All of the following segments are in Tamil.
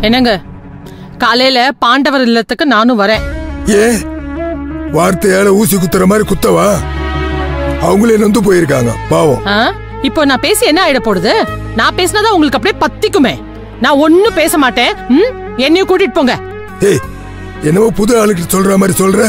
என்னங்க காலையில பாண்டவர் இல்லத்துக்கு நானும் வரேன் ஏன் வார்த்தையால ஊசி குத்துற மாதிரி குத்தவா அவங்களே நொந்து போயிருக்காங்க பாவம் ஆ? இப்போ நான் பேசி என்ன ஆயிட போடுது நான் பேசினதா உங்களுக்கு அப்படியே பத்திக்குமே நான் ஒண்ணும் பேச மாட்டேன் ம்? என்னையும் கூட்டிட்டு போங்க ஏய் என்னவோ புது ஆளுக்கு சொல்ற மாதிரி சொல்ற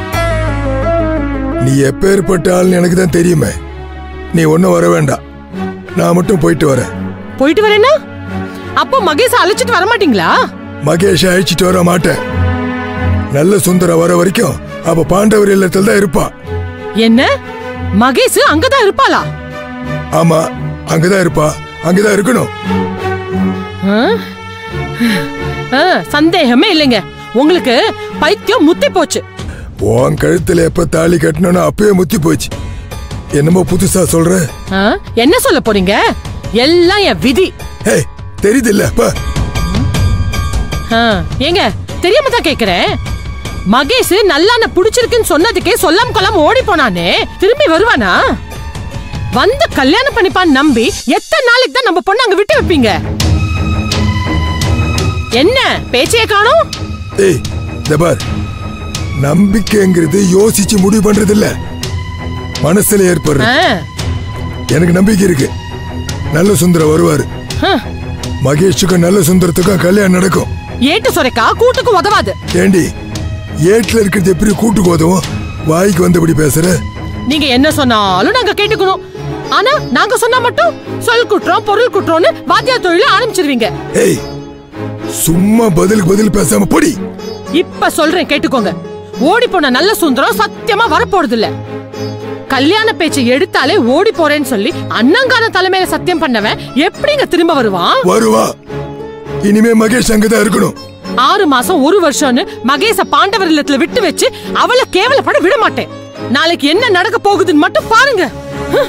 நீ எப்பேற்பட்ட ஆள்னு எனக்கு தான் தெரியுமே நீ ஒன்னும் வர வேண்டாம் நான் மட்டும் போயிட்டு வரேன் போயிட்டு வரேன்னா அப்போ மகேஷ் அழைச்சிட்டு வர மாட்டீங்களா மகேஷை அழைச்சிட்டு வர மாட்டேன் நல்ல சுந்தரம் வர வரைக்கும் அப்ப பாண்டவர் இல்லத்தில் தான் இருப்பா என்ன மகேஷ் அங்கதான் இருப்பாளா ஆமா அங்கதான் இருப்பா அங்கதான் இருக்கணும் ஆ? ஆ, சந்தேகமே இல்லைங்க உங்களுக்கு பைத்தியம் முத்தி போச்சு உன் கழுத்துல எப்ப தாலி கட்டணும்னு அப்பயே முத்தி போச்சு என்னமோ புதுசா சொல்ற ஆ? என்ன சொல்ல போறீங்க எல்லாம் என் விதி ஏய் தெரியுது இல்ல ஆ, ஏங்க தெரியாம தான் கேக்குறேன் மகேஷ் நல்லான புடிச்சிருக்குன்னு சொன்னதுக்கே சொல்லாம கொள்ளாம ஓடி போனானே திரும்பி வருவானா வந்து கல்யாணம் பண்ணிப்பான்னு நம்பி எத்தனை நாளைக்கு தான் நம்ம பொண்ணு அங்க விட்டு வைப்பீங்க என்ன பேச்சையே காணும் ஏய் இந்த பார் நம்பிக்கைங்கிறது யோசிச்சு முடிவு பண்றது இல்ல மனசுல ஏற்படுறது எனக்கு நம்பிக்கை இருக்கு நல்ல சுந்தரம் வருவாரு மகேஷுக்கும் நல்ல சுந்தரத்துக்கும் கல்யாணம் நடக்கும் ஏட்டு சொரைக்கா கூட்டுக்கு உதவாது ஏண்டி ஏட்ல இருக்கிறது எப்படி கூட்டுக்கு உதவும் வாய்க்கு வந்தபடி பேசுற நீங்க என்ன சொன்னாலும் நாங்க கேட்டுக்கணும் ஆனா நாங்க சொன்னா மட்டும் சொல் குற்றம் பொருள் குற்றம்னு வாத்தியா தொழில ஆரம்பிச்சிருவீங்க ஏய் சும்மா பதிலுக்கு பதில் பேசாம பொடி இப்ப சொல்றேன் கேட்டுக்கோங்க ஓடி போன நல்ல சுந்தரம் சத்தியமா வரப்போறது இல்ல கல்யாண பேச்சை எடுத்தாலே ஓடி போறேன்னு சொல்லி அண்ணங்கான தலைமையில சத்தியம் பண்ணவன் எப்படிங்க திரும்ப வருவான் வருவா இனிமே மகேஷ் அங்கதான் இருக்கணும் ஆறு மாசம் ஒரு வருஷம்னு மகேச பாண்டவர் இல்லத்துல விட்டு வச்சு அவளை கேவலப்பட விட மாட்டேன் நாளைக்கு என்ன நடக்க போகுதுன்னு மட்டும் பாருங்க ஹம்.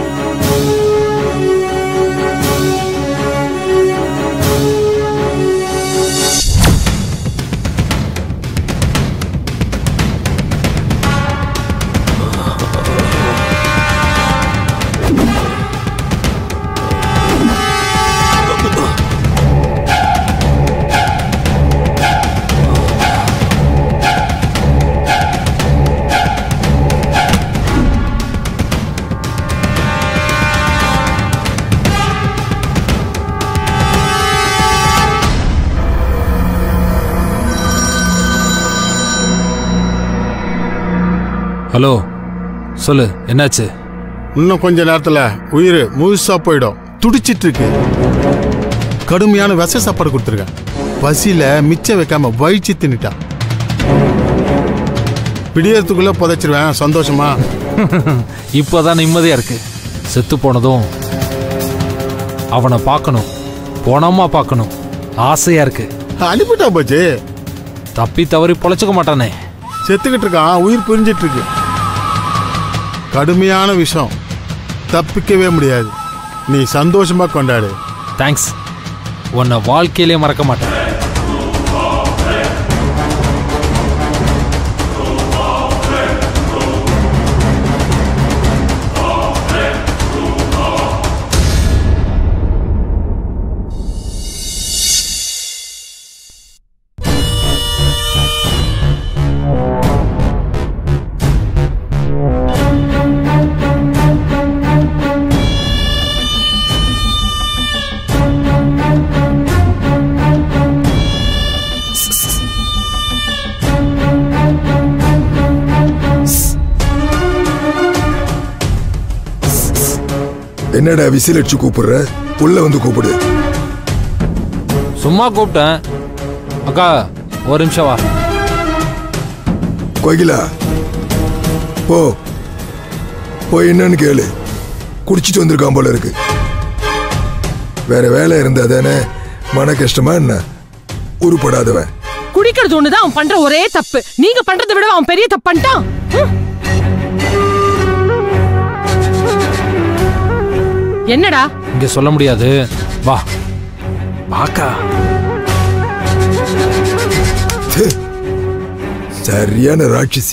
ஹலோ சொல்லு என்னாச்சு இன்னும் கொஞ்ச நேரத்துல உயிர் முழுசா போயிடும் துடிச்சிட்டு இருக்கு கடுமையான விச சாப்பாடு கொடுத்துருக்கேன் பசியில மிச்சம் வைக்காம வயிற்று தின்னுட்டான் விடியறதுக்குள்ள புதைச்சிருவேன் சந்தோஷமா இப்போதான் நிம்மதியா இருக்கு செத்து போனதும் அவனை பார்க்கணும் போனமா பார்க்கணும் ஆசையா இருக்கு அனுப்பிட்டா போச்சு தப்பி தவறி பொழைச்சுக்க மாட்டானே செத்துக்கிட்டு இருக்கான் உயிர் பிரிஞ்சிட்டு இருக்கு கடுமையான விஷம் தப்பிக்கவே முடியாது நீ சந்தோஷமா கொண்டாடு தேங்க்ஸ் உன்னை வாழ்க்கையிலே மறக்க மாட்டேன் என்னடா விசில் அடிச்சு கூப்பிடுற உள்ள வந்து கூப்பிடு சும்மா கூப்பிட்டேன் அக்கா ஒரு நிமிஷம் வா கோகிலா போ போய் என்னன்னு கேளு குடிச்சிட்டு வந்திருக்கான் போல இருக்கு வேற வேலை இருந்தா தானே மன கஷ்டமா என்ன உருப்படாதவன் குடிக்கிறது ஒண்ணுதான் அவன் பண்ற ஒரே தப்பு நீங்க பண்றதை விட அவன் பெரிய தப்பு பண்ணிட்டான் ஹம். என்னடா இங்க சொல்ல முடியாது வா வாக்கா ச்சே. சரியான ராட்சசி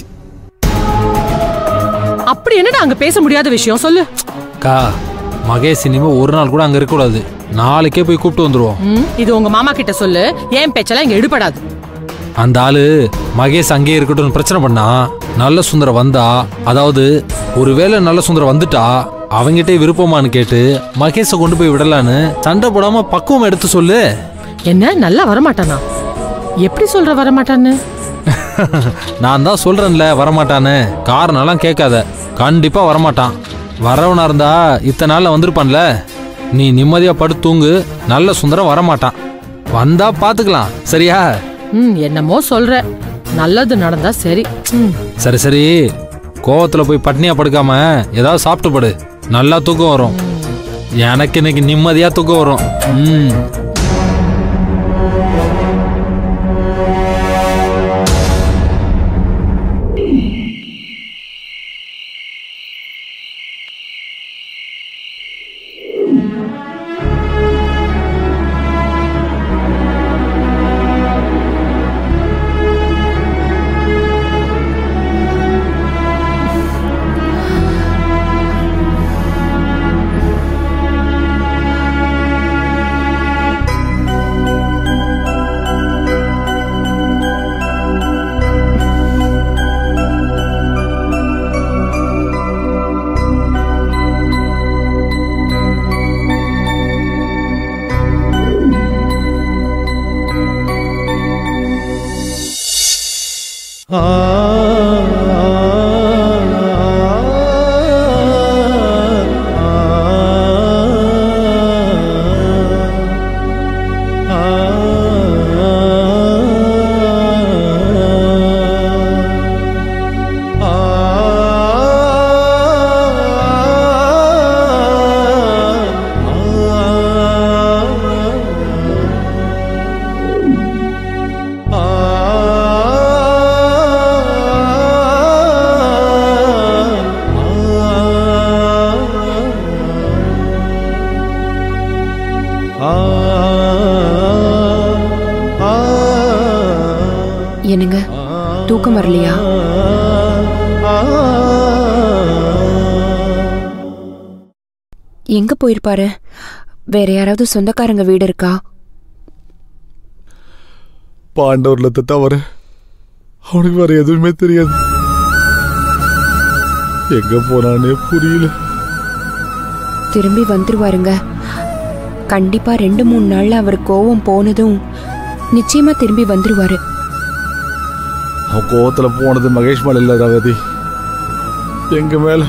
அப்படி என்னடா அங்க பேச முடியாத விஷயம் சொல்லு அக்கா மகேஷ் இனிமே ஒரு நாள் கூட அங்க இருக்கக்கூடாது நாளைக்கே போய் கூப்பிட்டு வந்துருவோம் ம், இது உங்க மாமா கிட்ட சொல்லு ஏன் பேச்செல்லாம் இங்க எடுபடாது அந்த ஆளு மகேஷ் அங்கேயே இருக்கட்டும்னு பிரச்சனை பண்ணா நல்ல சுந்தரம் வந்தா அதாவது ஒருவேளை நல்ல சுந்தரம் வந்துட்டா அவங்கிட்டே விருப்பமான்னு கேட்டு மகேஷை கொண்டு போய் விடலான்னு சண்டை போடாம பக்குவம் எடுத்து சொல்லு என்ன நல்லா வரமாட்டானா எப்படி சொல்ற வரமாட்டான்னு நான் தான் சொல்றேன்ல வரமாட்டான்னு காரணம்லாம் கேட்காத கண்டிப்பா வரமாட்டான் வரவனா இருந்தா இத்தனை நாள்ல வந்திருப்பான்ல நீ நிம்மதியா படுத்து தூங்கு நல்ல சுந்தரம் வரமாட்டான் வந்தா பாத்துக்கலாம் சரியா ம் என்னமோ சொல்ற நல்லது நடந்தா சரி ம் சரி சரி கோவத்துல போய் பட்னியா படுக்காம ஏதாவது சாப்பிட்டு படு நல்லா தூக்கம் வரும் எனக்கு இன்னைக்கு நிம்மதியா தூக்கம் வரும் ம் என்னங்க தூக்கம் வரலையா எங்க போயிருப்பாரு வேற யாராவது சொந்தக்காரங்க வீடு இருக்கா பாண்டவர்லத்தை தவிர அவனுக்கு வேற எதுவுமே தெரியாது எங்க போனானே புரியல திரும்பி வந்துருவாருங்க கண்டிப்பா ரெண்டு மூணு நாள்ல அவர் கோவம் போனதும் நிச்சயமா திரும்பி வந்துருவாரு அவன் கோவத்துல போனது மகேஷ் மேல இல்ல ரவதி எங்க மேல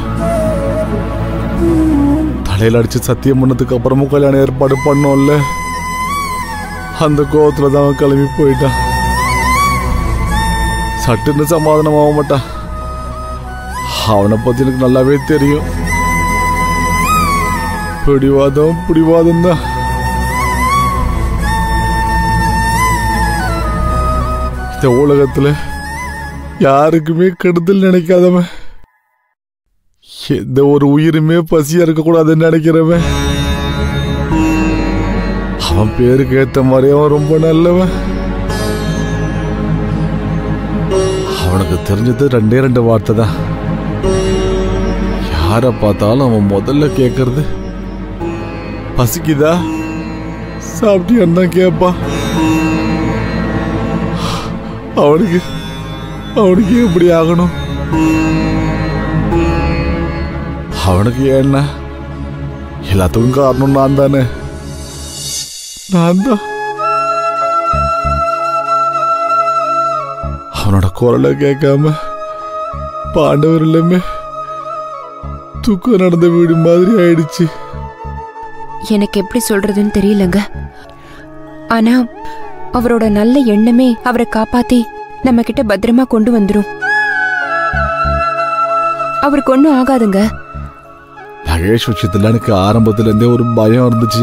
தலையில அடிச்சு சத்தியம் பண்ணதுக்கு அப்புறமும் கல்யாணம் ஏற்பாடு பண்ணோம்ல அந்த கோவத்துல தான் அவன் கிளம்பி போயிட்டான் சட்டுன்னு சமாதானம் ஆக மாட்டான் அவனை பத்தி எனக்கு நல்லாவே தெரியும் பிடிவாதம் பிடிவாதம் தான் இந்த உலகத்துல யாருக்குமே கெடுதல் நினைக்காதவன் எந்த ஒரு உயிருமே பசியா இருக்க கூடாதுன்னு நினைக்கிறவன் அவன் பேருக்கு ஏத்த மாதிரி அவன் ரொம்ப நல்லவன் அவனுக்கு தெரிஞ்சது ரெண்டே ரெண்டு வார்த்தை தான் யாரை பார்த்தாலும் அவன் முதல்ல கேட்கறது பசிக்குதா சாப்பிட்டியான்னு தான் கேட்பான் அவனுக்கு அவனுக்கு எப்படி ஆகணும் அவனுக்கு ஏன்னா எல்லாத்துக்கும் காரணம் நான் தானே நான் தான் அவனோட குரலை கேட்காம பாண்டவர் எல்லாமே தூக்கம் நடந்த வீடு மாதிரி ஆயிடுச்சு எனக்கு எப்படி சொல்றதுன்னு தெரியலங்க ஆனா அவரோட நல்ல எண்ணமே அவரை காப்பாத்தி நம்ம கிட்ட பத்திரமா கொண்டு வந்துரும் அவருக்கு ஒன்றும் ஆகாதுங்க மகேஷ் விஷயத்துல எனக்கு ஆரம்பத்துல இருந்தே ஒரு பயம் இருந்துச்சு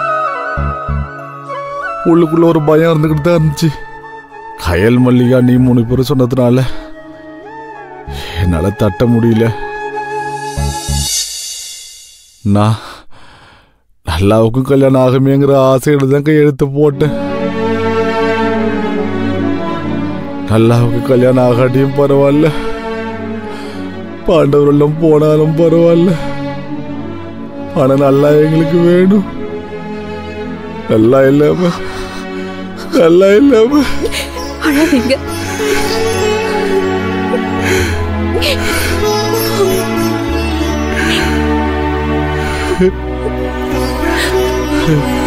உள்ளுக்குள்ள ஒரு பயம் இருந்துகிட்டு தான் இருந்துச்சு கயல் மல்லிகா நீ மூணு பேரும் சொன்னதுனால என்னால தட்ட முடியல நான் நல்லாவுக்கும் கல்யாணம் ஆகுமேங்கிற ஆசையில தான் கையெழுத்து போட்டேன் நல்லாவுக்கு கல்யாணம் ஆகாட்டியும் பரவாயில்ல பாண்டவரெல்லாம் போனாலும் பரவாயில்ல ஆனா நல்லா எங்களுக்கு வேணும் நல்லா இல்லாம நல்லா இல்லாம அழாதீங்க ஆ